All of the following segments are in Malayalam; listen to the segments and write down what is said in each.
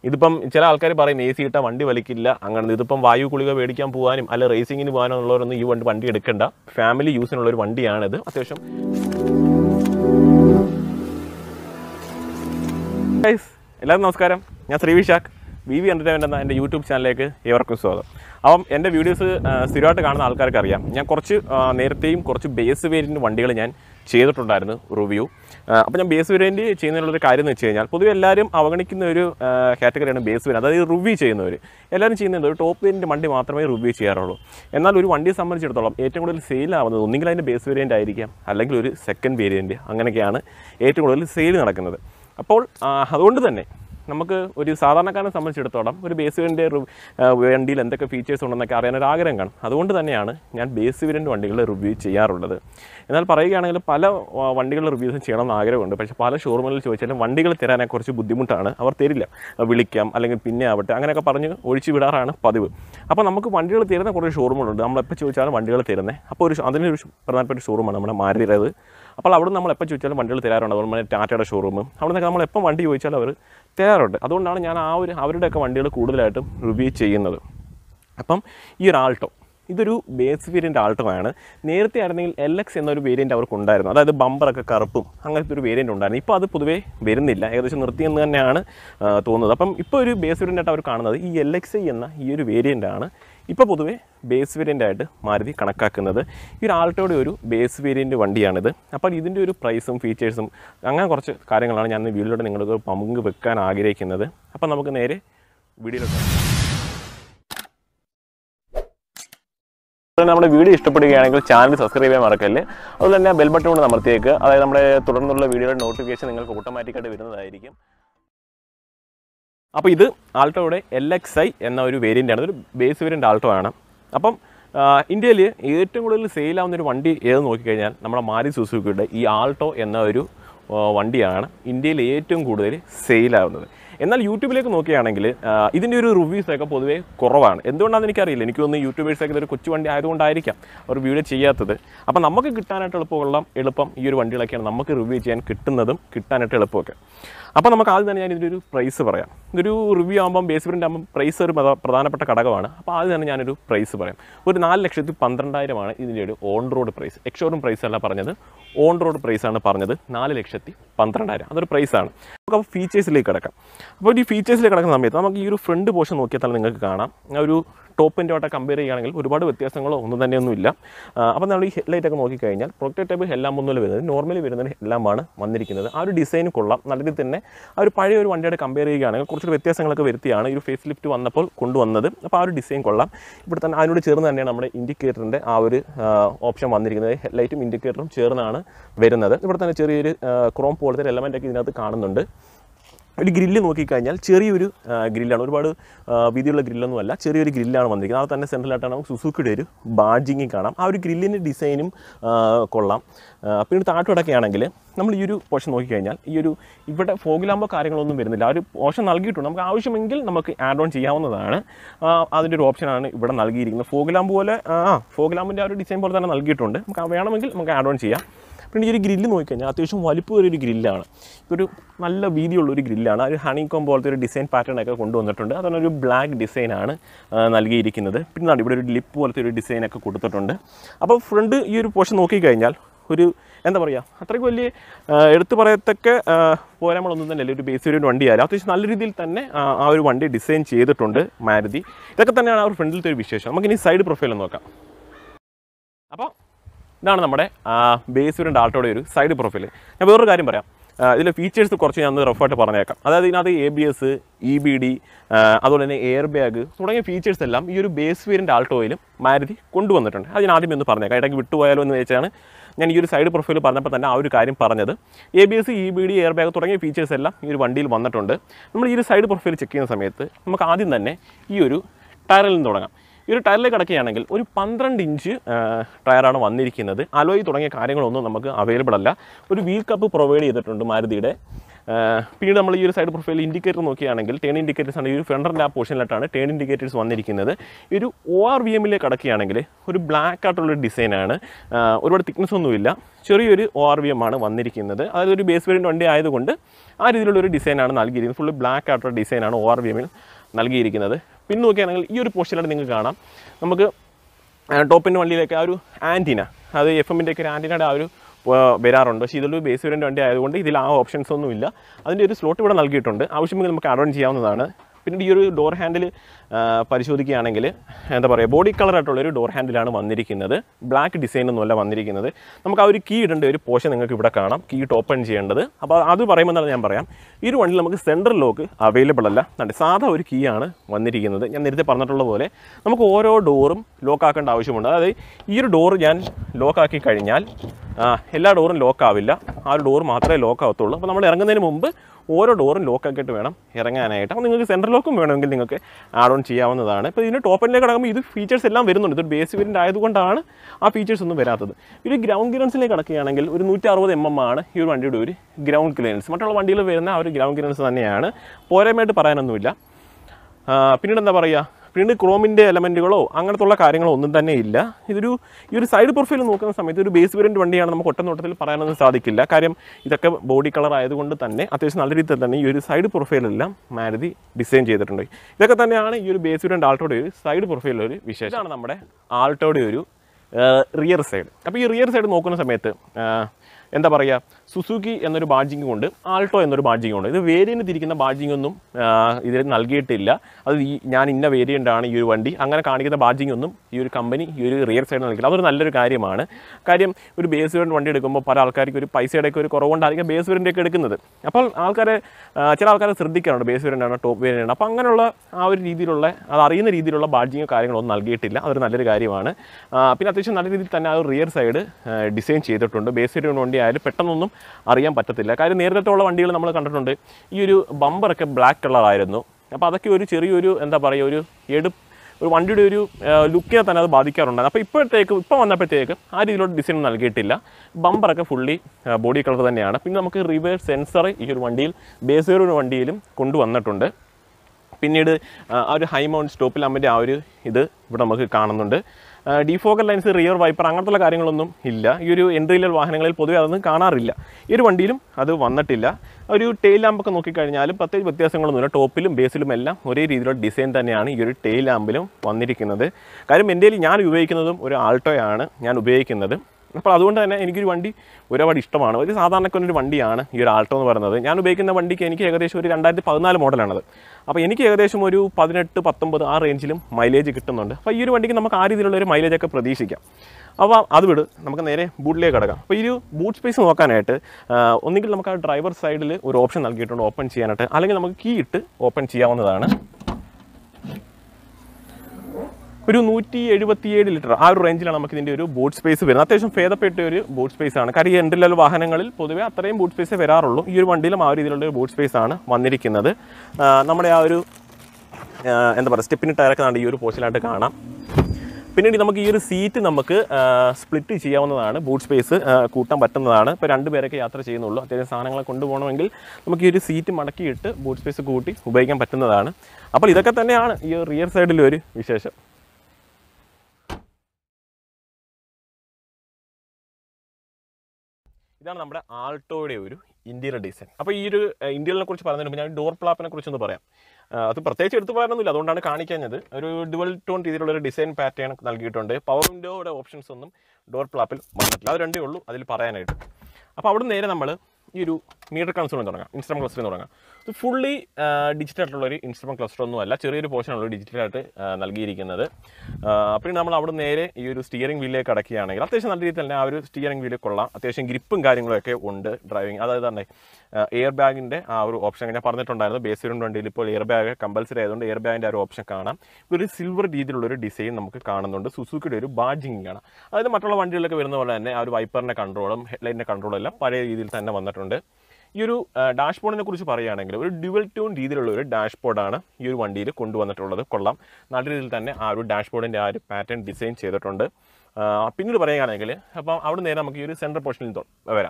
ഇതിപ്പം ചില ആൾക്കാർ പറയും എ സി ഇട്ടാൽ വണ്ടി വലിക്കില്ല അങ്ങനെ ഇതിപ്പം വായു കുളിക മേടിക്കാൻ പോകാനും അല്ല റേസിങ്ങിന് പോകാനോ ഉള്ളവരൊന്നും ഈ വണ്ടി വണ്ടി എടുക്കണ്ട ഫാമിലി യൂസിനുള്ള ഒരു വണ്ടിയാണിത് അത്യാവശ്യം ഗൈസ് എല്ലാവർക്കും നമസ്കാരം ഞാൻ Sree Vishakh V V entertainment എന്ന എൻ്റെ യൂട്യൂബ് ചാനലിലേക്ക് ഏവർക്കും സ്വാഗതം അപ്പം എൻ്റെ വീഡിയോസ് സ്ഥിരമായിട്ട് കാണുന്ന ആൾക്കാർക്ക് അറിയാം ഞാൻ കുറച്ച് ആ, നേരത്തെയും കുറച്ച് ബേസ് വേരിയൻ്റ് വണ്ടികൾ ഞാൻ ചെയ്തിട്ടുണ്ടായിരുന്നു റിവ്യൂ അപ്പോൾ ഞാൻ ബേസ് വേരിയൻ്റ് ചെയ്യുന്നതിനുള്ളൊരു കാര്യം എന്ന് വെച്ച് കഴിഞ്ഞാൽ പൊതുവെ എല്ലാവരും അവഗണിക്കുന്ന ഒരു കാറ്റഗറിയാണ് ബേസ് വേരിയൻ്റ് അതായത് റിവ്യൂ ചെയ്യുന്നവർ എല്ലാവരും ചെയ്യുന്നത് ഒരു ടോപ്പ് വേരിയൻ്റ് വണ്ടി മാത്രമേ റിവ്യൂ ചെയ്യാറുള്ളൂ എന്നാൽ ഒരു വണ്ടിയെ സംബന്ധിച്ചിടത്തോളം ഏറ്റവും കൂടുതൽ സെയിൽ ആവുന്നത് ഒന്നുകിൽ അതിൻ്റെ ബേസ് വേരിയൻ്റ് ആയിരിക്കാം അല്ലെങ്കിൽ ഒരു സെക്കൻഡ് വേരിയൻ്റ് അങ്ങനെയൊക്കെയാണ് ഏറ്റവും കൂടുതൽ സെയിൽ നടക്കുന്നത് അപ്പോൾ ആ, അതുകൊണ്ട് തന്നെ നമുക്ക് ഒരു സാധാരണക്കാരനെ സംബന്ധിച്ചിടത്തോളം ഒരു ബേസ് വേരിയൻ്റെ വണ്ടിയിൽ എന്തൊക്കെ ഫീച്ചേഴ്സ് ഉണ്ടെന്നൊക്കെ അറിയാനൊരു ആഗ്രഹം കാണും അതുകൊണ്ട് തന്നെയാണ് ഞാൻ ബേസ് വേരിയൻ്റ് വണ്ടികൾ റിവ്യൂ ചെയ്യാറുള്ളത് എന്നാൽ പറയുകയാണെങ്കിൽ പല ആ, വണ്ടികളുടെ റിവ്യൂസും ചെയ്യണമെന്ന് ആഗ്രഹമുണ്ട് പക്ഷേ പല ഷോറൂമുകളിൽ ചോദിച്ചാലും വണ്ടികൾ തരാനൊക്കെ കുറച്ച് ബുദ്ധിമുട്ടാണ് അവർ തരില്ല വിളിക്കാം അല്ലെങ്കിൽ പിന്നെ ആവട്ടെ അങ്ങനെയൊക്കെ പറഞ്ഞ് ഒഴിച്ചു വിടാറാണ് പതിവ് അപ്പോൾ നമുക്ക് വണ്ടികൾ തരുന്ന കുറേ ഷോറൂമുകളുണ്ട് നമ്മളെപ്പോൾ ചോദിച്ചാലും വണ്ടികൾ തരുന്നത് അപ്പോൾ ഒരു അതിനൊരു പ്രധാനപ്പെട്ട ഷോറൂമാണ് നമ്മുടെ മാരുതിയുടേത് അപ്പോൾ അവിടെ നമ്മൾ എപ്പോൾ ചോദിച്ചാലും വണ്ടികൾ തരാറുണ്ട് അതുപോലെ തന്നെ ടാറ്റയുടെ ഷോറൂം അവിടെ നിന്നൊക്കെ നമ്മൾ എപ്പം വണ്ടി ചോദിച്ചാലും അവർ തരാറുണ്ട് അതുകൊണ്ടാണ് ഞാൻ ആ ഒരു അവരുടെയൊക്കെ വണ്ടികൾ കൂടുതലായിട്ടും റിവ്യൂ ചെയ്യുന്നത് അപ്പം ഈ ഒരു ആൾട്ടോ ഇതൊരു ബേസ് വേരിയൻ്റ് ആൾട്ടോ ആണ് നേരത്തെ ആയിരുന്നെങ്കിൽ എൽ എക്സ് എന്നൊരു വേരിയൻ്റ് അവർക്ക് ഉണ്ടായിരുന്നു അതായത് ബമ്പറൊക്കെ കറുപ്പും അങ്ങനത്തെ ഒരു വേരിയൻ്റ് ഉണ്ടായിരുന്നു ഇപ്പോൾ അത് പൊതുവേ വരുന്നില്ല ഏകദേശം നിർത്തിയെന്ന് തന്നെയാണ് ആ, തോന്നുന്നത് അപ്പം ഇപ്പോൾ ഒരു ബേസ് വേരിയൻ്റ് ആയിട്ട് അവർ കാണുന്നത് ഈ എൽ എക്സ് ഐ എന്ന ഈ ഒരു വേരിയൻ്റ് ആണ് ഇപ്പോൾ പൊതുവേ ബേസ് വേരിയൻ്റ് ആയിട്ട് മാരുതി കണക്കാക്കുന്നത് ഈ ഒരു ആൾട്ടോയുടെ ഒരു ബേസ് വേരിയൻ്റ് വണ്ടിയാണിത് അപ്പോൾ ഇതിൻ്റെ ഒരു പ്രൈസും ഫീച്ചേഴ്സും അങ്ങനെ കുറച്ച് കാര്യങ്ങളാണ് ഞാൻ ഇന്ന് വീഡിയോയിലൂടെ നിങ്ങൾക്ക് പങ്ക് വെക്കാൻ ആഗ്രഹിക്കുന്നത് അപ്പോൾ നമുക്ക് നേരെ വീഡിയോയിലോട്ട് പോകാം. അതുപോലെ നമ്മുടെ വീഡിയോ ഇഷ്ടപ്പെടുകയാണെങ്കിൽ ചാനൽ സബ്സ്ക്രൈബ് ചെയ്യാൻ മറക്കല്ലേ അതുപോലെ തന്നെ ബെൽ ബട്ടൺ കൊണ്ട് അമർത്തിയേക്ക് അതായത് നമ്മുടെ തുടർന്നുള്ള വീഡിയോയുടെ നോട്ടിഫിക്കേഷൻ നിങ്ങൾക്ക് ഓട്ടോമാറ്റിക്കായിട്ട് വരുന്നതായിരിക്കും അപ്പോൾ ഇത് ആൾട്ടോയുടെ എൽ എക്സ് ഐ എന്ന ഒരു വേരിയൻ്റ് ആണ് ഇതൊരു ബേസ് വേരിയൻ്റ് ആൾട്ടോ ആണ് അപ്പം ഇന്ത്യയിൽ ഏറ്റവും കൂടുതൽ സെയിലാവുന്ന ഒരു വണ്ടി ഏത് നോക്കിക്കഴിഞ്ഞാൽ നമ്മുടെ മാരി സുസുക്കിയുടെ ഈ ആൾട്ടോ എന്ന ഒരു ആ, വണ്ടിയാണ് ഇന്ത്യയിൽ ഏറ്റവും കൂടുതൽ സെയിലാവുന്നത് എന്നാൽ യൂട്യൂബിലേക്ക് നോക്കുകയാണെങ്കിൽ ആ, ഇതിൻ്റെ ഒരു റിവ്യൂസ് ഒക്കെ പൊതുവേ കുറവാണ് എന്തുകൊണ്ടാണെന്ന് എനിക്കറിയില്ല എനിക്ക് തോന്നുന്നു യൂട്യൂബേഴ്സൊക്കെ ഇതൊരു കൊച്ചു വണ്ടി ആയതുകൊണ്ടായിരിക്കാം അവർ വീഡിയോ ചെയ്യാത്തത് അപ്പം നമുക്ക് കിട്ടാനായിട്ട് എളുപ്പമുള്ള എളുപ്പം ഈ ഒരു വണ്ടികളൊക്കെയാണ് നമുക്ക് റിവ്യൂ ചെയ്യാൻ കിട്ടുന്നതും കിട്ടാനായിട്ട് എളുപ്പമൊക്കെ അപ്പോൾ നമുക്ക് ആദ്യം തന്നെ ഞാൻ ഇതിൻ്റെ ഒരു പ്രൈസ് പറയാം ഇതൊരു റിവ്യൂ ആകുമ്പം ബേസ് പ്രിൻ്റ് ആകുമ്പം പ്രൈസ് ഒരു പ്രധാ- പ്രധാനപ്പെട്ട ഘടകമാണ് അപ്പോൾ ആദ്യം തന്നെ ഞാനൊരു പ്രൈസ് പറയാം ഒരു നാല് ലക്ഷത്തി പന്ത്രണ്ടായിരമാണ് ഇതിൻ്റെ ഒരു on road price ex showroom price അല്ല പറഞ്ഞത് ഓൺ റോഡ് പ്രൈസാണ് പറഞ്ഞത് നാല് ലക്ഷത്തി പന്ത്രണ്ടായിരം അതൊരു പ്രൈസാണ് നമുക്ക് അപ്പോൾ ഫീച്ചേഴ്സിലേക്ക് കിടക്കാം അപ്പോൾ ഈ ഫീച്ചേഴ്സിലേക്ക് കിടക്കുന്ന സമയത്ത് നമുക്ക് ഈ ഒരു ഫ്രണ്ട് പോർഷൻ നോക്കിയാൽ തന്നെ നിങ്ങൾക്ക് കാണാം ആ ഒരു ടോപ്പിൻ്റെ ആയിട്ട് കമ്പയർ ചെയ്യുകയാണെങ്കിൽ ഒരുപാട് വ്യത്യാസങ്ങളോ ഒന്നും തന്നെയൊന്നുമില്ല അപ്പോൾ നമ്മൾ ഈ ഹെഡ്ലൈറ്റ് ഒക്കെ നോക്കിക്കഴിഞ്ഞാൽ പ്രൊട്ടക്ട് ടൈപ്പ് എല്ലാം ഒന്നുമല്ല വരുന്നത് നോർമലി വരുന്നത് എല്ലാമാണ് വന്നിരിക്കുന്നത് ആ ഒരു ഡിസൈൻ കൊള്ളാം നല്ല രീതിയിൽ തന്നെ ആ ഒരു പഴയ ഒരു വണ്ടിയുടെ കമ്പയർ ചെയ്യുകയാണെങ്കിൽ കുറച്ച് വ്യത്യാസങ്ങളൊക്കെ വരുത്തിയാണ് ഈ ഒരു ഫേസ് ലിഫ്റ്റ് വന്നപ്പോൾ കൊണ്ടുവന്നത് അപ്പോൾ ആ ഒരു ഡിസൈൻ കൊള്ളാം ഇവിടെ തന്നെ അതിനോട് ചേർന്ന് തന്നെയാണ് നമ്മുടെ ഇൻഡിക്കേറ്ററിൻ്റെ ആ ഒരു ഓപ്ഷൻ വന്നിരിക്കുന്നത് ഹെഡ്ലൈറ്റും ഇൻഡിക്കേറ്ററും ചേർന്നാണ് വരുന്നത് ഇവിടെ തന്നെ ചെറിയൊരു ക്രോം പോലത്തെ ഒരു എലമെൻ്റ് ഒക്കെ ഇതിനകത്ത് കാണുന്നുണ്ട് ഒരു ഗ്രില്ല് നോക്കിക്കഴിഞ്ഞാൽ ചെറിയൊരു ആ, ഗ്രില്ലാണ് ഒരുപാട് ആ, വീതിയുള്ള ഗ്രില്ലൊന്നും അല്ല ചെറിയൊരു ഗ്രില്ലാണ് വന്നിരിക്കുന്നത് അത് തന്നെ സെൻട്രലായിട്ടാണ് നമുക്ക് സുസുക്കിയുടെ ഒരു ബാഡ്ജിങ് കാണാം ആ ഒരു ഗ്രില്ലിൻ്റെ ഡിസൈനും ആ, കൊള്ളാം ആ, പിന്നെ താഴോട്ടൊക്കെയാണെങ്കിൽ നമ്മൾ ഈ ഒരു പോർഷൻ നോക്കിക്കഴിഞ്ഞാൽ ഈ ഒരു ഇവിടെ ഫോഗിലാകുമ്പോൾ കാര്യങ്ങളൊന്നും വരുന്നില്ല ആ ഒരു പോർഷൻ നൽകിയിട്ടുണ്ട് നമുക്ക് ആവശ്യമെങ്കിൽ നമുക്ക് ആഡ് ഓൺ ചെയ്യാവുന്നതാണ് ആ, അതിൻ്റെ ഒരു ഓപ്ഷനാണ് ഇവിടെ നൽകിയിരിക്കുന്നത് ഫോഗിലാമ്പ് പോലെ ആ ഫോഗിലാമ്പിൻ്റെ ആ ഒരു ഡിസൈൻ പോലെ തന്നെ നൽകിയിട്ടുണ്ട് നമുക്ക് ആ വേണമെങ്കിൽ നമുക്ക് ആഡ് ഓൺ ചെയ്യാം പിന്നെ ഈ ഒരു ഗ്രില്ല് നോക്കിക്കഴിഞ്ഞാൽ അത്യാവശ്യം വലിപ്പമൊരു ഒരു ഗ്രില്ലാണ് ഒരു നല്ല വീതിയുള്ള ഒരു ഗ്രില്ലാണ് ഒരു ഹണി കോം പോലത്തെ ഒരു ഡിസൈൻ പാറ്റേൺ ഒക്കെ കൊണ്ടുവന്നിട്ടുണ്ട് അതാണ് ഒരു ബ്ലാക്ക് ഡിസൈനാണ് നൽകിയിരിക്കുന്നത് പിന്നെ ദാ ഇവിടെ ഒരു ലിപ്പ് പോലത്തെ ഒരു ഡിസൈനൊക്കെ കൊടുത്തിട്ടുണ്ട് അപ്പോൾ ഫ്രണ്ട് ഈ ഒരു പോർഷൻ നോക്കിക്കഴിഞ്ഞാൽ ഒരു എന്താ പറയുക അത്രയ്ക്ക് വലിയ ആ, എടുത്തു പറയത്തക്ക ആ, പോരാമളൊന്നും തന്നെ അല്ല ഒരു ബേസ് ഒരു വണ്ടിയായാലും അത്യാവശ്യം നല്ല രീതിയിൽ തന്നെ ആ, ആ ഒരു വണ്ടി ഡിസൈൻ ചെയ്തിട്ടുണ്ട് മാരുതി ഇതൊക്കെ തന്നെയാണ് ആ ഒരു ഫ്രണ്ടിലത്തെ ഒരു വിശേഷം നമുക്കിനി സൈഡ് പ്രൊഫൈൽ നോക്കാം അപ്പോൾ ഇതാണ് നമ്മുടെ ബേസ് വേരിയൻ്റ് ആൾട്ടോയുടെ ഒരു സൈഡ് പ്രൊഫൈൽ ഞാൻ വേറൊരു കാര്യം പറയാം ആ, ഇതിലെ ഫീച്ചേഴ്സ് കുറച്ച് ഞാൻ ഒന്ന് റഫായിട്ട് പറഞ്ഞേക്കാം അതായത് ഇതിനകത്ത് A B S E B D അതുപോലെ തന്നെ എയർ ബാഗ് തുടങ്ങിയ ഫീച്ചേഴ്സ് എല്ലാം ഈ ഒരു ബേസ് വേരിയൻ്റ് ആൾട്ടോയിലും മാരുതി കൊണ്ടുവന്നിട്ടുണ്ട് അത് ഞാൻ ആദ്യമേ ഒന്ന് പറഞ്ഞേക്കാം ഇടയ്ക്ക് വിട്ടുപോയാലോ എന്ന് വെച്ചാണ് ഞാൻ ഈ ഒരു സൈഡ് പ്രൊഫൈൽ പറഞ്ഞപ്പോൾ തന്നെ ആ ഒരു കാര്യം പറഞ്ഞത് A B S E B D air bag തുടങ്ങിയ ഫീച്ചേഴ്സ് എല്ലാം ഈ ഒരു വണ്ടിയിൽ വന്നിട്ടുണ്ട് നമ്മൾ ഈ ഒരു സൈഡ് പ്രൊഫൈൽ ചെക്ക് ചെയ്യുന്ന സമയത്ത് നമുക്ക് ആദ്യം തന്നെ ഈ ഒരു ടയറിൽ നിന്ന് തുടങ്ങാം ഈ ഒരു ടയറിലേക്ക് കിടക്കുകയാണെങ്കിൽ ഒരു പന്ത്രണ്ട് ഇഞ്ച് ടയറാണ് വന്നിരിക്കുന്നത് അലോയ് തുടങ്ങിയ കാര്യങ്ങളൊന്നും നമുക്ക് അവൈലബിൾ അല്ല ഒരു വീൽ കപ്പ് പ്രൊവൈഡ് ചെയ്തിട്ടുണ്ട് മാരുതിയുടെ പിന്നീട് നമ്മൾ ഈ ഒരു സൈഡ് പ്രൊഫൈൽ ഇൻഡിക്കേറ്റർ നോക്കുകയാണെങ്കിൽ ടേൺ ഇൻഡിക്കേറ്റേഴ്സ് ആണ് ഈ ഒരു ഫ്രണ്ടറിൻ്റെ ആ പോർഷനിലായിട്ടാണ് ടേൺ ഇൻഡിക്കേറ്റേഴ്സ് വന്നിരിക്കുന്നത് ഈ ഒരു ഒ ആർ വി എമ്മിലേക്ക് കടക്കുകയാണെങ്കിൽ ഒരു ബ്ലാക്ക് ആയിട്ടുള്ളൊരു ഡിസൈനാണ് ഒരുപാട് തിക്നെസ് ഒന്നുമില്ല ചെറിയൊരു ഒ ആർ വി എം ആണ് വന്നിരിക്കുന്നത് അതായത് ഒരു ബേസ് വേരിയൻ്റ് വണ്ടി ആയതുകൊണ്ട് ആ രീതിയിലുള്ള ഒരു ഡിസൈനാണ് നൽകിയിരിക്കുന്നത് ഫുള്ള് ബ്ലാക്ക് ആയിട്ടുള്ള ഡിസൈനാണ് ഒ ആർ വി എമ്മിൽ നൽകിയിരിക്കുന്നത് പിന്നെ നോക്കുകയാണെങ്കിൽ ഈ ഒരു പോർഷനിലായിട്ട് നിങ്ങൾക്ക് കാണാം നമുക്ക് ടോപ്പിൻ്റെ വണ്ടിയിലേക്ക് ആ ഒരു ആൻറ്റിന അത് എഫ് എമ്മിൻ്റെ ഒക്കെ ഒരു ആൻറ്റിനയുടെ ആ ഒരു ആ, വരാറുണ്ട് പക്ഷേ ഇതൊരു ബേസ് വേരിയൻ്റ് വണ്ടി ആയതുകൊണ്ട് ഇതിൽ ആ ഓപ്ഷൻസ് ഒന്നും ഇല്ല അതിൻ്റെ ഒരു സ്ലോട്ട് ഇവിടെ നൽകിയിട്ടുണ്ട് ആവശ്യമെങ്കിൽ നമുക്ക് ആഡ് ഓൺ ചെയ്യാവുന്നതാണ് പിന്നീട് ഈ ഒരു ഡോർ ഹാൻഡിൽ പരിശോധിക്കുകയാണെങ്കിൽ എന്താ പറയുക ബോഡി കളറായിട്ടുള്ള ഒരു ഡോർ ഹാൻഡിലാണ് വന്നിരിക്കുന്നത് ബ്ലാക്ക് ഡിസൈൻ ഒന്നുമല്ല വന്നിരിക്കുന്നത് നമുക്ക് ആ ഒരു കീ ഇടേണ്ട ഒരു പോർഷൻ നിങ്ങൾക്ക് ഇവിടെ കാണാം കീ ഓപ്പൺ ചെയ്യേണ്ടത് അപ്പോൾ അത് പറയുമ്പോൾ തന്നെ ഞാൻ പറയാം ഈ ഒരു വണ്ടിയിൽ നമുക്ക് സെൻട്രൽ ലോക്ക് അവൈലബിൾ അല്ല എന്നാണ് സാധാ ഒരു കീ ആണ് വന്നിരിക്കുന്നത് ഞാൻ നേരത്തെ പറഞ്ഞിട്ടുള്ള പോലെ നമുക്ക് ഓരോ ഡോറും ലോക്ക് ആക്കേണ്ട ആവശ്യമുണ്ട് അതായത് ഈ ഒരു ഡോർ ഞാൻ ലോക്ക് ആക്കി കഴിഞ്ഞാൽ ആ, എല്ലാ ഡോറും ലോക്ക് ആവില്ല ആ ഒരു ഡോർ മാത്രമേ ലോക്ക് ആവത്തുള്ളൂ അപ്പോൾ നമ്മൾ ഇറങ്ങുന്നതിന് മുമ്പ് ഓരോ ഡോറും ലോക്ക് ആക്കിയിട്ട് വേണം ഇറങ്ങാനായിട്ട് അപ്പോൾ നിങ്ങൾക്ക് സെൻട്രൽ ലോക്കും വേണമെങ്കിൽ നിങ്ങൾക്ക് ആഡ് ഓൺ ചെയ്യാവുന്നതാണ് ഇപ്പോൾ ഇതിന് ടോപ്പ് എൻഡിലേക്ക് കിടക്കുമ്പോൾ ഇത് ഫീച്ചേഴ്സ് എല്ലാം വരുന്നുണ്ട് ഇതൊരു ബേസ് വേരിയൻ്റ് ആയതുകൊണ്ടാണ് ആ ഫീച്ചേഴ്സ് ഒന്നും വരാത്തത് ഒരു ഗ്രൗണ്ട് ക്ലിയറൻസിലേക്ക് കിടക്കുകയാണെങ്കിൽ ഒരു നൂറ്റി അറുപത് എം എം ആണ് ഈ ഒരു വണ്ടിയുടെ ഒരു ഗ്രൗണ്ട് ക്ലിയറൻസ് മറ്റുള്ള വണ്ടികൾ വരുന്ന ആ ഒരു ഗ്രൗണ്ട് ക്ലിയറൻസ് തന്നെയാണ് പോരായ്മയായിട്ട് പറയാനൊന്നുമില്ല ആ, പിന്നീട് എന്താ പറയുക പിന്നീട് ക്രോമിൻ്റെ എലമെൻറ്റുകളോ അങ്ങനത്തുള്ള കാര്യങ്ങളോ ഒന്നും തന്നെ ഇല്ല ഇതൊരു ഈ ഒരു സൈഡ് പ്രൊഫൈൽ നോക്കുന്ന സമയത്ത് ഒരു ബേസ് വേരിയൻ്റ് വണ്ടിയാണ് നമുക്ക് ഒറ്റ നോട്ടത്തിൽ പറയാനൊന്നും സാധിക്കില്ല കാര്യം ഇതൊക്കെ ബോഡി കളർ ആയതുകൊണ്ട് തന്നെ അത്യാവശ്യം നല്ല രീതിയിൽ തന്നെ ഈ ഒരു സൈഡ് പ്രൊഫൈലെല്ലാം മാരുതി ഡിസൈൻ ചെയ്തിട്ടുണ്ട് ഇതൊക്കെ തന്നെയാണ് ഈ ഒരു ബേസ് വേരിയൻ്റ് ആൾട്ടോയുടെ ഒരു സൈഡ് പ്രൊഫൈലിലെ ഒരു വിശേഷം ഇതാണ് നമ്മുടെ ആൾട്ടോയുടെ ഒരു റിയർ സൈഡ് അപ്പോൾ ഈ റിയർ സൈഡ് നോക്കുന്ന സമയത്ത് ആ, എന്താ പറയുക സുസുക്കി എന്നൊരു ബാഡ്ജിങ് കൊണ്ട് ആൾട്ടോ എന്നൊരു ബാഡ്ജിങ് ഉണ്ട് ഇത് വേരിയൻ്റ് തിരിക്കുന്ന ബാഡ്ജിങ് ഒന്നും ആ, ഇതിൽ നൽകിയിട്ടില്ല അത് ഈ ഞാൻ ഇന്ന വേരിയൻ്റ് ആണ് ഈ ഒരു വണ്ടി അങ്ങനെ കാണിക്കുന്ന ബാഡ്ജിങ് ഒന്നും ഈ ഒരു കമ്പനി ഈ ഒരു റിയർ സൈഡ് നൽകില്ല അതൊരു നല്ലൊരു കാര്യമാണ് കാര്യം ഒരു ബേസ് വേരിയൻ്റ് വണ്ടി എടുക്കുമ്പോൾ പല ആൾക്കാർക്ക് ഒരു പൈസയുടെ ഒക്കെ ഒരു കുറവുകൊണ്ടായിരിക്കും ബേസ് വേരിയൻ്റ് ഒക്കെ എടുക്കുന്നത് അപ്പോൾ ആൾക്കാരെ ആ, ചില ആൾക്കാരെ ശ്രദ്ധിക്കാറുണ്ട് ബേസ് വേരിയൻ്റ് ആണ് ടോപ്പ് വേരിയൻ്റ് ആണ് അപ്പോൾ അങ്ങനെയുള്ള ആ ഒരു രീതിയിലുള്ള അത് അറിയുന്ന രീതിയിലുള്ള ബാഡ്ജിങ്ങോ കാര്യങ്ങളൊന്നും നൽകിയിട്ടില്ല അതൊരു നല്ലൊരു കാര്യമാണ് ആ, പിന്നെ അത്യാവശ്യം നല്ല രീതിയിൽ തന്നെ ആ ഒരു റിയർ സൈഡ് ഡിസൈൻ ചെയ്തിട്ടുണ്ട് ബേസ് വേരിയൻ്റ് വണ്ടി ആയാലും പെട്ടെന്നൊന്നും അറിയാൻ പറ്റത്തില്ല കാര്യം നേരത്തെ ഉള്ള വണ്ടികൾ നമ്മൾ കണ്ടിട്ടുണ്ട് ഈ ഒരു ബമ്പറൊക്കെ ബ്ലാക്ക് കളറായിരുന്നു അപ്പോൾ അതൊക്കെ ഒരു ചെറിയൊരു എന്താ പറയുക ഒരു എടു ഒരു വണ്ടിയുടെ ഒരു ലുക്കിനെ തന്നെ അത് ബാധിക്കാറുണ്ടായിരുന്നു അപ്പോൾ ഇപ്പോഴത്തേക്ക് ഇപ്പോൾ വന്നപ്പോഴത്തേക്ക് ആ രീതിയിലുള്ള ഡിസൈൻ നൽകിയിട്ടില്ല ബമ്പറൊക്കെ ഫുള്ളി ബോഡി കളർ തന്നെയാണ് പിന്നെ നമുക്ക് റിവേഴ്സ് സെൻസർ ഈ ഒരു വണ്ടിയിൽ ബേസ് ഒരു വണ്ടിയിലും കൊണ്ടുവന്നിട്ടുണ്ട് പിന്നീട് ആ ആ ഒരു ഹൈ മൗണ്ട് സ്റ്റോപ്പിൽ അമ്മൻ്റെ ആ ഒരു ഇത് ഇവിടെ നമുക്ക് കാണുന്നുണ്ട് ഡിഫോക്കൽ ലൈൻസ് റിയർ വൈപ്പർ അങ്ങനത്തുള്ള കാര്യങ്ങളൊന്നും ഇല്ല ഈ ഒരു എൻട്രി ലെവൽ വാഹനങ്ങളിൽ പൊതുവെ അതൊന്നും കാണാറില്ല ഈ ഒരു വണ്ടിയിലും അത് വന്നിട്ടില്ല ഒരു ടെയിൽ ലാമ്പൊക്കെ നോക്കിക്കഴിഞ്ഞാലും പ്രത്യേകിച്ച് വ്യത്യാസങ്ങളൊന്നുമില്ല ടോപ്പിലും ബേസിലും എല്ലാം ഒരേ രീതിയിലുള്ള ഡിസൈൻ തന്നെയാണ് ഈ ഒരു ടെയിൽ ലാമ്പിലും വന്നിരിക്കുന്നത് കാര്യം എൻ്റെ കയ്യിൽ ഞാൻ ഉപയോഗിക്കുന്നതും ഒരു ആൾട്ടോയാണ് ഞാൻ ഉപയോഗിക്കുന്നത് അപ്പോൾ അതുകൊണ്ട് തന്നെ എനിക്കൊരു വണ്ടി ഒരുപാട് ഇഷ്ടമാണ് ഒരു സാധാരണക്കാരനൊരു വണ്ടിയാണ് ഈ ഒരു ആൾട്ടോ എന്ന് പറയുന്നത് ഞാൻ ഉപയോഗിക്കുന്ന വണ്ടിക്ക് എനിക്ക് ഏകദേശം ഒരു രണ്ടായിരത്തി പതിനാല് മോഡലാണത് അപ്പോൾ എനിക്ക് ഏകദേശം ഒരു പതിനെട്ട് പത്തൊമ്പത് ആ റേഞ്ചിലും മൈലേജ് കിട്ടുന്നുണ്ട് അപ്പോൾ ഈ ഒരു വണ്ടിക്ക് നമുക്ക് ആ രീതിയിലുള്ള ഒരു മൈലേജൊക്കെ പ്രതീക്ഷിക്കാം അപ്പോൾ അത് വിട് നമുക്ക് നേരെ ബൂട്ടിലേക്ക് കിടക്കാം അപ്പോൾ ഈ ഒരു ബൂട്ട് സ്പേസ് നോക്കാനായിട്ട് ആ, ഒന്നുകിൽ നമുക്ക് ആ ഡ്രൈവർ സൈഡിൽ ഒരു ഓപ്ഷൻ നൽകിയിട്ടുണ്ട് ഓപ്പൺ ചെയ്യാനായിട്ട് അല്ലെങ്കിൽ നമുക്ക് കീ ഇട്ട് ഓപ്പൺ ചെയ്യാവുന്നതാണ് ഒരു നൂറ്റി എഴുപത്തിയേഴ് ലിറ്റർ ആ ഒരു റേഞ്ചിലാണ് നമുക്ക് ഇതിൻ്റെ ഒരു ബൂട്ട് സ്പേസ് വരുന്നത് അത്യാവശ്യം ഭേദപ്പെട്ട ഒരു ബൂട്ട് സ്പേസ് ആണ് കാര്യം ഈ എൻട്രി ലെവൽ വാഹനങ്ങളിൽ പൊതുവേ അത്രയും ബൂട്ട് സ്പേസേ വരാറുള്ളൂ ഈ ഒരു വണ്ടിയിലും ആ ഒരു രീതിയിലുള്ള ഒരു ബൂട്ട് സ്പേസ് ആണ് വന്നിരിക്കുന്നത് ആ, നമ്മുടെ ആ ഒരു ആ, എന്താ പറയുക സ്റ്റെപ്പിന് ടയറൊക്കെ നമ്മുടെ ഈ ഒരു പോസ്റ്റിലായിട്ട് കാണാം പിന്നീട് നമുക്ക് ഈ ഒരു സീറ്റ് നമുക്ക് സ്പ്ലിറ്റ് ചെയ്യാവുന്നതാണ് ബൂട്ട് സ്പേസ് കൂട്ടാൻ പറ്റുന്നതാണ് ഇപ്പോൾ രണ്ട് പേരൊക്കെ യാത്ര ചെയ്യുന്നുള്ളൂ അത്യാവശ്യം സാധനങ്ങളെ കൊണ്ടുപോകണമെങ്കിൽ നമുക്ക് ഈ ഒരു സീറ്റ് മടക്കിയിട്ട് ബൂട്ട് സ്പേസ് കൂട്ടി ഉപയോഗിക്കാൻ പറ്റുന്നതാണ് അപ്പോൾ ഇതൊക്കെ തന്നെയാണ് ഈ റിയർ സൈഡിലെ ഒരു വിശേഷം ഇതാണ് നമ്മുടെ ആൾട്ടോയുടെ ഒരു ഇന്ത്യയുടെ ഡിസൈൻ അപ്പോൾ ഈ ഒരു ഇന്ത്യയിലെ കുറിച്ച് പറയുന്നതിന് മുമ്പ് ഞാൻ ഡോർ പ്ലാപ്പിനെ കുറിച്ചൊന്ന് പറയാം ആ, അത് പ്രത്യേകിച്ച് എടുത്തു പറയാനൊന്നുമില്ല അതുകൊണ്ടാണ് കാണിക്കാഞ്ഞത് ഒരു ഡുവൽ ടോൺ രീതിയിലുള്ള ഒരു ഡിസൈൻ പാറ്റേൺ നൽകിയിട്ടുണ്ട് പവർ വിൻഡോയുടെ ഓപ്ഷൻസ് ഒന്നും ഡോർ പ്ലാപ്പിൽ വന്നിട്ടില്ല അത് രണ്ടേ ഉള്ളൂ അതിൽ പറയാനായിട്ട് അപ്പോൾ അവിടെ നേരെ നമ്മൾ ഈ ഒരു മീറ്റർ കൺസോൾ തുടങ്ങാം ഇൻസ്ട്രുമെന്റ് ക്ലസ്റ്റർ തുടങ്ങാം ഇത് ഫുള്ളി ഡിജിറ്റൽ ആയിട്ടുള്ള ഒരു ഇൻസ്ട്രുമെന്റ് ക്ലസ്റ്റർ ഒന്നും അല്ല ചെറിയൊരു പോർഷനുള്ള ഡിജിറ്റലായിട്ട് നൽകിയിരിക്കുന്നത് അപ്പോൾ നമ്മൾ അവിടെ നേരെ ഈ ഒരു സ്റ്റിയറിംഗ് വീലിലേക്ക് അടക്കുകയാണെങ്കിൽ അത്യാവശ്യം നല്ല രീതിയിൽ തന്നെ ആ ഒരു സ്റ്റിയറിംഗ് വീലിൽ കൊള്ളാം അത്യാവശ്യം ഗ്രിപ്പും കാര്യങ്ങളൊക്കെ ഉണ്ട് ഡ്രൈവിംഗ് അതായത് തന്നെ എയർ ബാഗിൻ്റെ ആ ഒരു ഓപ്ഷൻ ഞാൻ പറഞ്ഞിട്ടുണ്ടായിരുന്നു ബേസ് വേരിയൻ്റ് വണ്ടിയിൽ ഇപ്പോൾ എയർ ബാഗ് കമ്പൽസറി ആയതുകൊണ്ട് എയർ ബാഗിൻ്റെ ആ ഒരു ഓപ്ഷൻ കാണാം ഒരു സിൽവർ രീതിയിലുള്ള ഒരു ഡിസൈൻ നമുക്ക് കാണുന്നുണ്ട് സുസുക്കിയുടെ ഒരു ബാഡ്ജിങ് കാണാം അതായത് മറ്റുള്ള വണ്ടികളിലൊക്കെ വരുന്ന പോലെ തന്നെ ആ ഒരു വൈപ്പറിൻ്റെ കൺട്രോളും ഹെഡ്ലൈറ്റിൻ്റെ കൺട്രോളും എല്ലാം പഴയ രീതിയിൽ തന്നെ വന്നിട്ടുണ്ട് ഈ ഒരു ഡാഷ്ബോർഡിനെ കുറിച്ച് പറയുകയാണെങ്കിൽ ഒരു ഡ്യുവൽ ട്യൂൺ രീതിയിലുള്ള ഒരു ഡാഷ്ബോർഡാണ് ഈ ഒരു വണ്ടിയിൽ കൊണ്ടുവന്നിട്ടുള്ളത് കൊള്ളാം നല്ല രീതിയിൽ തന്നെ ആ ഒരു ഡാഷ്ബോർഡിൻ്റെ ആ ഒരു പാറ്റേൺ ഡിസൈൻ ചെയ്തിട്ടുണ്ട് ആ, പിന്നീട് പറയുകയാണെങ്കിൽ അപ്പം അവിടെ നേരെ നമുക്ക് ഈ ഒരു സെൻട്രൽ പോർഷനിൽ തൊ- വരാം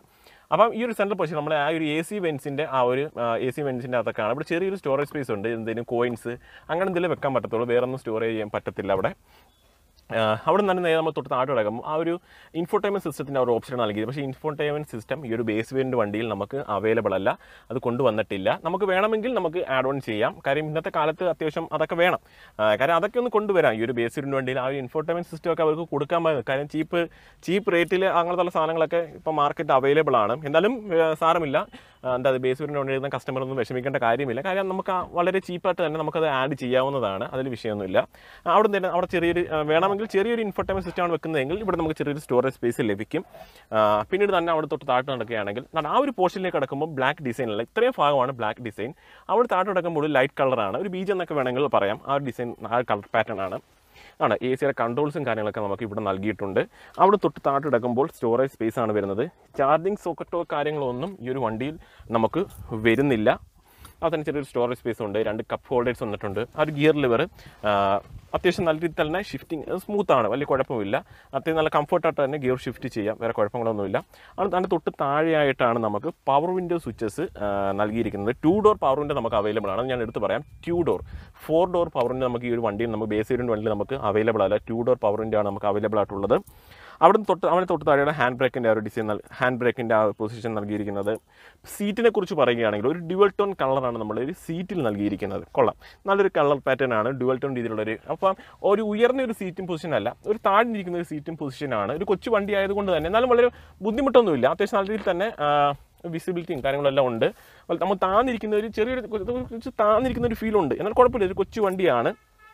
അപ്പം ഈ ഒരു സെൻട്രൽ പൊസിഷൻ നമ്മൾ ആ ഒരു എ സി വെൻസിൻ്റെ ആ ഒരു എ സി വെൻസിൻ്റെ അകത്തൊക്കെയാണ് ഇവിടെ ചെറിയൊരു സ്റ്റോറേജ് സ്പേസ് ഉണ്ട് എന്തെങ്കിലും കോയിൻസ് അങ്ങനെ എന്തെങ്കിലും വെക്കാൻ പറ്റത്തുള്ളൂ വേറെ ഒന്നും സ്റ്റോർ ചെയ്യാൻ പറ്റത്തില്ല അവിടെ ആ, അവിടെ നിന്ന് തന്നെ നേരെ നമ്മൾ തൊട്ട് താഴെ കിടക്കും ആ ഒരു ഇൻഫോർടൈൻമെൻറ്റ് സിസ്റ്റത്തിൻ്റെ ഒരു ഓപ്ഷൻ നൽകിയത് പക്ഷേ ഇൻഫോർടൈൻമെൻറ്റ് സിസ്റ്റം ഈ ഒരു ബേസ് വേരിയൻ്റ് വണ്ടിയിൽ നമുക്ക് അവൈലബിൾ അല്ല അത് കൊണ്ടുവന്നിട്ടില്ല നമുക്ക് വേണമെങ്കിൽ നമുക്ക് ആഡ് ഓൺ ചെയ്യാം കാര്യം ഇന്നത്തെ കാലത്ത് അത്യാവശ്യം അതൊക്കെ വേണം ആ, കാര്യം അതൊക്കെ ഒന്ന് കൊണ്ടുവരാം ഈ ഒരു ബേസ് വേരിയൻ്റ് വണ്ടിയിൽ ആ ഒരു ഇൻഫോർടൈൻമെൻറ്റ് സിസ്റ്റം ഒക്കെ അവർക്ക് കൊടുക്കാൻ പറ്റും കാര്യം ചീപ്പ് ചീപ്പ് റേറ്റിൽ അങ്ങനത്തെ സാധനങ്ങളൊക്കെ ഇപ്പോൾ മാർക്കറ്റ് അവൈലബിൾ ആണ് എന്തായാലും ആ, സാരമില്ല ആ, എന്താ ബേസ് വേരിയൻ്റ് വണ്ടി എഴുതുന്ന കസ്റ്റമർ ഒന്നും വിഷമിക്കേണ്ട കാര്യമില്ല കാര്യം നമുക്ക് ആ വളരെ ചീപ്പായിട്ട് തന്നെ നമുക്കത് ആഡ് ചെയ്യാവുന്നതാണ് അതിൽ വിഷയമൊന്നുമില്ല ആ, അവിടെ തന്നെ അവിടെ ചെറിയൊരു ആ, വേണമെങ്കിൽ ചെറിയൊരു ഇൻഫർടൈൻമെൻറ്റ് സിസ്റ്റമാണ് വെക്കുന്നതെങ്കിൽ ഇവിടെ നമുക്ക് ചെറിയൊരു സ്റ്റോറേജ് സ്പേസ് ലഭിക്കും ആ, പിന്നീട് തന്നെ അവിടെ തൊട്ട് താഴോട്ട് നടക്കുകയാണെങ്കിൽ എന്താണ് ആ ഒരു പോർഷനിലേക്ക് കിടക്കുമ്പോൾ ബ്ലാക്ക് ഡിസൈൻ അല്ല ഇത്രയും ഭാഗമാണ് ബ്ലാക്ക് ഡിസൈൻ അവിടെ താഴോട്ട് കിടക്കുമ്പോൾ ഒരു ലൈറ്റ് കളറാണ് ഒരു ബീജ് എന്നൊക്കെ വേണമെങ്കിൽ പറയാം ആ ഒരു ഡിസൈൻ ആ കളർ പാറ്റേൺ ആണ് ആണ് എ സിയുടെ കൺട്രോൾസും കാര്യങ്ങളൊക്കെ നമുക്ക് ഇവിടെ നൽകിയിട്ടുണ്ട് അവിടെ തൊട്ട് താഴോട്ട് കിടക്കുമ്പോൾ സ്റ്റോറേജ് സ്പേസ് ആണ് വരുന്നത് ചാർജിങ് സോക്കറ്റോ കാര്യങ്ങളോ ഒന്നും ഈ ഒരു വണ്ടിയിൽ നമുക്ക് വരുന്നില്ല അതിന് ചെറിയൊരു സ്റ്റോറേജ് സ്പേസ് ഉണ്ട് രണ്ട് കപ്പ് ഹോൾഡേഴ്സ് വന്നിട്ടുണ്ട് ആ ഒരു ഗിയർ ലിവർ അത്യാവശ്യം നല്ല രീതിയിൽ തന്നെ ഷിഫ്റ്റിംഗ് സ്മൂത്ത് ആണ് വലിയ കുഴപ്പമില്ല അത്യാവശ്യം നല്ല കംഫർട്ടായിട്ട് തന്നെ ഗിയർ ഷിഫ്റ്റ് ചെയ്യാം വേറെ കുഴപ്പങ്ങളൊന്നുമില്ല അത് അതിൻ്റെ തൊട്ട് താഴെയായിട്ടാണ് നമുക്ക് പവർ വിൻഡോ സ്വിച്ചസ് നൽകിയിരിക്കുന്നത് ടു ഡോർ പവർ വിൻഡോ നമുക്ക് അവൈലബിൾ ആണ് അത് ഞാൻ എടുത്ത് പറയാം two door four door power window നമുക്ക് ഈ ഒരു വണ്ടിയിൽ നമുക്ക് ബേസ് വേരിയൻ്റ് വണ്ടിയിൽ നമുക്ക് അവൈലബിൾ അല്ല ടു ഡോർ പവർ വിൻഡോ ആണ് നമുക്ക് അവൈലബിൾ ആയിട്ടുള്ളത് അവിടെ തൊട്ട് അവിടെ തൊട്ട് താഴെയാണ് ഹാൻഡ് ബ്രേക്കിൻ്റെ ആ ഒരു ഡിസൈൻ ഹാൻഡ് ബ്രേക്കിൻ്റെ ആ പൊസിഷൻ നൽകിയിരിക്കുന്നത് സീറ്റിനെ കുറിച്ച് പറയുകയാണെങ്കിൽ ഒരു ഡ്യുവൽ ടോൺ കളറാണ് നമ്മൾ ഒരു സീറ്റിൽ നൽകിയിരിക്കുന്നത് കൊള്ളാം നല്ലൊരു കളർ പാറ്റേൺ ആണ് ഡ്യുവൽ ടോൺ രീതിയിലുള്ളൊരു അപ്പം ഒരു ഉയർന്ന ഒരു സീറ്റിംഗ് പൊസിഷൻ അല്ല ഒരു താഴ്ന്നിരിക്കുന്ന ഒരു സീറ്റിംഗ് പൊസിഷനാണ് ഒരു കൊച്ചു വണ്ടി ആയതുകൊണ്ട് തന്നെ എന്നാലും വളരെ ബുദ്ധിമുട്ടൊന്നുമില്ല അത്യാവശ്യം നല്ല രീതിയിൽ തന്നെ വിസിബിലിറ്റിയും കാര്യങ്ങളെല്ലാം ഉണ്ട് അപ്പോൾ നമ്മൾ താന്നിരിക്കുന്ന ഒരു ചെറിയൊരു കുറച്ച് താന്നിരിക്കുന്ന ഒരു ഫീൽ ഉണ്ട് എന്നാൽ കുഴപ്പമില്ല ഒരു കൊച്ചു വണ്ടിയാണ്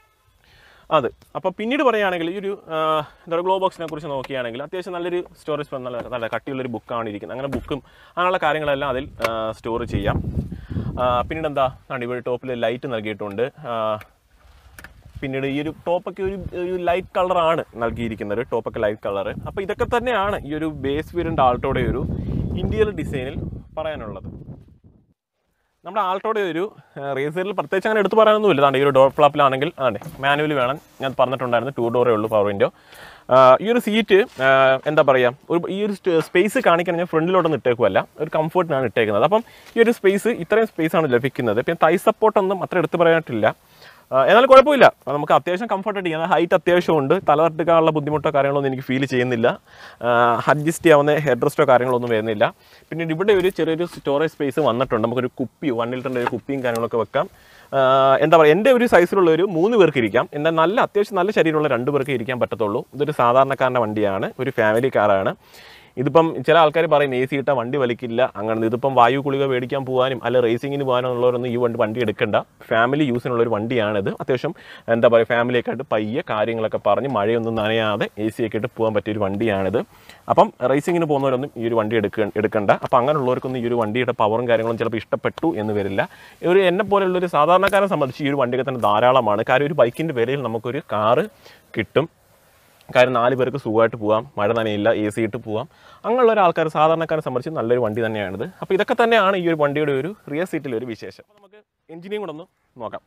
അത് അപ്പോൾ പിന്നീട് പറയുകയാണെങ്കിൽ ഈ ഒരു ആ, എന്താ പറയുക ഗ്ലോ ബോക്സിനെ കുറിച്ച് നോക്കുകയാണെങ്കിൽ അത്യാവശ്യം നല്ലൊരു സ്റ്റോറേജ് നല്ല നല്ല കട്ടിയുള്ളൊരു ബുക്കാണ് ഇരിക്കുന്നത് അങ്ങനെ ബുക്കും അങ്ങനെയുള്ള കാര്യങ്ങളെല്ലാം അതിൽ സ്റ്റോർ ചെയ്യാം ആ, പിന്നീട് എന്താ ആണ് ഇവിടെ ടോപ്പിൽ ലൈറ്റ് നൽകിയിട്ടുണ്ട് ആ, പിന്നീട് ഈ ഒരു ടോപ്പൊക്കെ ഒരു ഒരു ലൈറ്റ് കളറാണ് നൽകിയിരിക്കുന്നത് ടോപ്പൊക്കെ ലൈറ്റ് കളർ അപ്പോൾ ഇതൊക്കെ തന്നെയാണ് ഈ ഒരു ബേസ് വേരിയൻ്റ് ആൾട്ടോയുടെ ഒരു ഇന്ത്യയിൽ ഡിസൈനിൽ പറയാനുള്ളത് നമ്മുടെ ആൾട്ടോയുടെ ഒരു റേസറിൽ പ്രത്യേകിച്ച് അങ്ങനെ എടുത്ത് പറയാനൊന്നുമില്ല അതാണ്ട് ഈ ഒരു ഡോർ ഫ്ലാപ്പിലാണെങ്കിൽ അതെ മാനുവൽ വേണം ഞാൻ പറഞ്ഞിട്ടുണ്ടായിരുന്നു ടു ഡോറേ ഉള്ളൂ പവർ വിൻഡോ ഈ ഒരു സീറ്റ് എന്താ പറയുക ഒരു ഈ ഒരു സ്പേസ് കാണിക്കാൻ ഞാൻ ഫ്രണ്ടിലോട്ടൊന്നും ഇട്ടേക്കുമല്ല ഒരു കംഫർട്ടിനാണ് ഇട്ടേക്കുന്നത് അപ്പം ഈ ഒരു സ്പേസ് ഇത്രയും സ്പേസാണ് ലഭിക്കുന്നത് പിന്നെ തൈ സപ്പോർട്ടൊന്നും അത്ര എടുത്ത് പറയാനായിട്ടില്ല ആ, എന്നാലും കുഴപ്പമില്ല നമുക്ക് അത്യാവശ്യം കംഫർട്ടായിട്ട് ചെയ്യാം ഹൈറ്റ് അത്യാവശ്യമുണ്ട് തലതട്ടുകാനുള്ള ബുദ്ധിമുട്ടോ കാര്യങ്ങളൊന്നും എനിക്ക് ഫീൽ ചെയ്യുന്നില്ല അഡ്ജസ്റ്റ് ചെയ്യാവുന്ന ഹെഡ് റെസ്റ്റോ കാര്യങ്ങളൊന്നും വരുന്നില്ല പിന്നീട് ഇവിടെ ഒരു ചെറിയൊരു സ്റ്റോറേജ് സ്പേസ് വന്നിട്ടുണ്ട് നമുക്കൊരു കുപ്പി വൺ ലിറ്ററിൻ്റെ ഒരു കുപ്പിയും കാര്യങ്ങളൊക്കെ വെക്കാം ആ, എന്താ പറയുക എൻ്റെ ഒരു സൈസിലുള്ള ഒരു മൂന്ന് പേർക്ക് ഇരിക്കാം എന്നാൽ നല്ല അത്യാവശ്യം നല്ല ശരീരമുള്ള രണ്ട് പേർക്ക് ഇരിക്കാൻ പറ്റത്തുള്ളൂ ഇതൊരു സാധാരണക്കാരൻ്റെ വണ്ടിയാണ് ഒരു ഫാമിലി കാറാണ് ഇതിപ്പം ചില ആൾക്കാർ പറയും എ സി ഇട്ട വണ്ടി വലിക്കില്ല അങ്ങനെ ഇതിപ്പം വായു കുളിക മേടിക്കാൻ പോകാനും അല്ല റേസിങ്ങിന് പോകാനോ ഉള്ളവരൊന്നും ഈ വണ്ടി വണ്ടി എടുക്കണ്ട ഫാമിലി യൂസിനുള്ള ഒരു വണ്ടിയാണിത് അത്യാവശ്യം എന്താ പറയുക ഫാമിലിയൊക്കെ ആയിട്ട് പയ്യെ കാര്യങ്ങളൊക്കെ പറഞ്ഞ് മഴയൊന്നും നനയാതെ എ സി ഒക്കെ ഇട്ട് പോകാൻ പറ്റിയ ഒരു വണ്ടിയാണിത് അപ്പം റേസിങ്ങിന് പോകുന്നവരൊന്നും ഈ ഒരു വണ്ടി എടുക്ക എടുക്കണ്ട അപ്പം അങ്ങനെയുള്ളവർക്കൊന്നും ഈ ഒരു വണ്ടിയുടെ പവറും കാര്യങ്ങളും ചിലപ്പോൾ ഇഷ്ടപ്പെട്ടു എന്ന് വരില്ല ഒരു എന്നെ പോലെയുള്ള ഒരു സാധാരണക്കാരനെ സംബന്ധിച്ച് ഈ ഒരു വണ്ടിയൊക്കെ തന്നെ ധാരാളമാണ് കാര്യം ഒരു ബൈക്കിൻ്റെ വിലയിൽ നമുക്കൊരു കാറ് കിട്ടും കാര്യം നാല് പേർക്ക് സുഖമായിട്ട് പോകാം മഴ നനയില്ല എ സി ഇട്ട് പോകാം അങ്ങനെയുള്ള ഒരു ആൾക്കാർ സാധാരണക്കാരെ സംബന്ധിച്ച് നല്ലൊരു വണ്ടി തന്നെയാണിത് അപ്പോൾ ഇതൊക്കെ തന്നെയാണ് ഈ ഒരു വണ്ടിയുടെ ഒരു റിയർ സീറ്റിലെ ഒരു വിശേഷം അപ്പോൾ നമുക്ക് എഞ്ചിനെയും കൂടെ ഒന്ന് നോക്കാം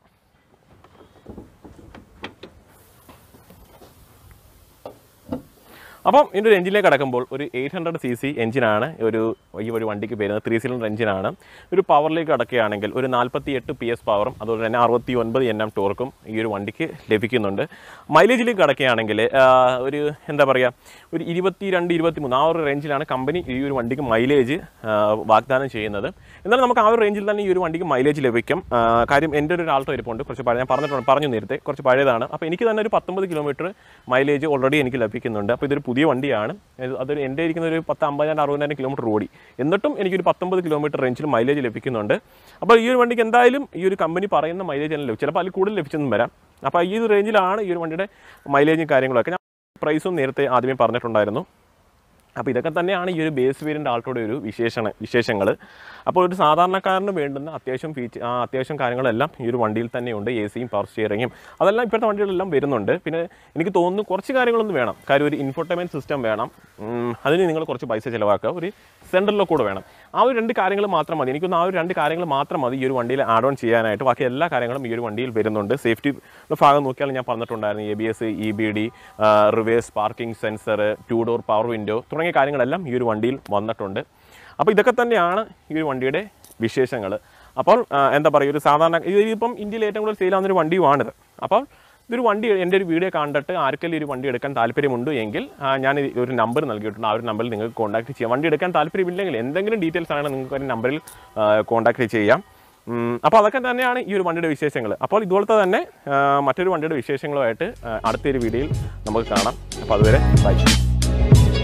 അപ്പം ഇതിൻ്റെ ഒരു എഞ്ചിനിലേക്ക് കടക്കുമ്പോൾ ഒരു എയ്റ്റ് ഹൺഡ്രഡ് സി സി എഞ്ചിനാണ് ഒരു ഈ ഒരു വണ്ടിക്ക് വരുന്നത് ത്രീ സിലിണ്ടർ എഞ്ചിനാണ് ഒരു പവറിലേക്ക് കടക്കുകയാണെങ്കിൽ ഒരു നാൽപ്പത്തി എട്ട് പി എസ് പവറും അതുപോലെ തന്നെ അറുപത്തി ഒൻപത് എൻ എം ടോർക്കും ഈ ഒരു വണ്ടിക്ക് ലഭിക്കുന്നുണ്ട് മൈലേജിലേക്ക് കടക്കുകയാണെങ്കിൽ ആ, ഒരു എന്താ പറയുക ഒരു ഇരുപത്തി രണ്ട് ഇരുപത്തി മൂന്ന് ആ ഒരു റേഞ്ചിലാണ് കമ്പനി ഈ ഒരു വണ്ടിക്ക് മൈലേജ് വാഗ്ദാനം ചെയ്യുന്നത് എന്നാൽ നമുക്ക് ആ ഒരു റേഞ്ചിൽ തന്നെ ഈ ഒരു വണ്ടിക്ക് മൈലേജ് ലഭിക്കും ആ, കാര്യം എൻ്റെ ഒരു ആൾട്ടോ ഇരിപ്പുണ്ട് കുറച്ച് പഴയ ഞാൻ പറഞ്ഞിട്ടുണ്ട് പറഞ്ഞു നേരത്തെ കുറച്ച് പഴയതാണ് അപ്പോൾ എനിക്ക് തന്നെ ഒരു പത്തൊമ്പത് കിലോമീറ്റർ മൈലേജ് ഓൾറെഡി എനിക്ക് ലഭിക്കുന്നുണ്ട് അപ്പോൾ ഇതൊരു പുതിയ വണ്ടിയാണ് ഇത് അതൊരു എൻ്റെ ഇരിക്കുന്ന ഒരു പത്ത് അമ്പതിനായിരം അറുപതിനായിരം കിലോമീറ്റർ ഓടി എന്നിട്ടും എനിക്കൊരു പത്തൊമ്പത് കിലോമീറ്റർ റേഞ്ചിൽ മൈലേജ് ലഭിക്കുന്നുണ്ട് അപ്പോൾ ഈ ഒരു വണ്ടിക്ക് എന്തായാലും ഈ ഒരു കമ്പനി പറയുന്ന മൈലേജ് തന്നെ ലഭിക്കും ചിലപ്പോൾ അതിൽ കൂടുതൽ ലഭിച്ചെന്നും വരാം അപ്പോൾ ഈ ഒരു റേഞ്ചിലാണ് ഈ ഒരു വണ്ടിയുടെ മൈലേജും കാര്യങ്ങളൊക്കെ ഞാൻ പ്രൈസും നേരത്തെ ആദ്യമേ പറഞ്ഞിട്ടുണ്ടായിരുന്നു അപ്പോൾ ഇതൊക്കെ തന്നെയാണ് ഈ ഒരു ബേസ് വേരിയൻ്റ് ആൾട്ടോടെ ഒരു വിശേഷണ വിശേഷങ്ങൾ അപ്പോൾ ഒരു സാധാരണക്കാരന് വേണ്ടുന്ന അത്യാവശ്യം ഫീച്ചർ അത്യാവശ്യം കാര്യങ്ങളെല്ലാം ഈ ഒരു വണ്ടിയിൽ തന്നെയുണ്ട് എ സിയും പവർ സ്റ്റിയറിങ്ങും അതെല്ലാം ഇപ്പോഴത്തെ വണ്ടികളെല്ലാം വരുന്നുണ്ട് പിന്നെ എനിക്ക് തോന്നുന്നു കുറച്ച് കാര്യങ്ങളൊന്നും വേണം കാര്യം ഒരു ഇൻഫോർട്ടൈൻമെൻറ്റ് സിസ്റ്റം വേണം ഉം, അതിന് നിങ്ങൾ കുറച്ച് പൈസ ചിലവാക്കുക ഒരു സെൻട്രൽ കൂടെ വേണം ആ ഒരു രണ്ട് കാര്യങ്ങൾ മാത്രം മതി എനിക്കൊന്ന് ആ ഒരു രണ്ട് കാര്യങ്ങൾ മാത്രം മതി ഈ ഒരു വണ്ടിയിൽ ആഡ് ഓൺ ചെയ്യാനായിട്ട് ബാക്കി എല്ലാ കാര്യങ്ങളും ഈ ഒരു വണ്ടിയിൽ വരുന്നുണ്ട് സേഫ്റ്റി ഭാഗം നോക്കിയാൽ ഞാൻ പറഞ്ഞിട്ടുണ്ടായിരുന്നു A B S E B D reverse parking sensor two door power window തുടങ്ങിയ കാര്യങ്ങളെല്ലാം ഈ ഒരു വണ്ടിയിൽ വന്നിട്ടുണ്ട് അപ്പോൾ ഇതൊക്കെ തന്നെയാണ് ഈ ഒരു വണ്ടിയുടെ വിശേഷങ്ങൾ അപ്പോൾ ആ, എന്താ പറയുക ഒരു സാധാരണ ഇത് ഇപ്പം ഇന്ത്യയിൽ ഏറ്റവും കൂടുതൽ സെയിലാവുന്ന ഒരു വണ്ടിയുമാണിത് അപ്പോൾ ഇതൊരു വണ്ടി എൻ്റെ ഒരു വീഡിയോ കണ്ടിട്ട് ആർക്കെങ്കിലും ഒരു വണ്ടി എടുക്കാൻ താല്പര്യമുണ്ട് എങ്കിൽ ആ, ഞാൻ ഈ ഒരു നമ്പർ നൽകിയിട്ടുണ്ട് ആ ഒരു നമ്പറിൽ നിങ്ങൾക്ക് കോൺടാക്ട് ചെയ്യാം വണ്ടി എടുക്കാൻ താല്പര്യമില്ലെങ്കിൽ എന്തെങ്കിലും ഡീറ്റെയിൽസ് ആണ് നിങ്ങൾക്ക് ഒരു നമ്പറിൽ കോൺടാക്ട് ചെയ്യാം ഉം, അപ്പോൾ അതൊക്കെ തന്നെയാണ് ഈ ഒരു വണ്ടിയുടെ വിശേഷങ്ങൾ അപ്പോൾ ഇതുപോലത്തെ തന്നെ ആ, മറ്റൊരു വണ്ടിയുടെ വിശേഷങ്ങളുമായിട്ട് ആ, അടുത്തൊരു വീഡിയോയിൽ നമുക്ക് കാണാം അപ്പോൾ അതുവരെ ബൈ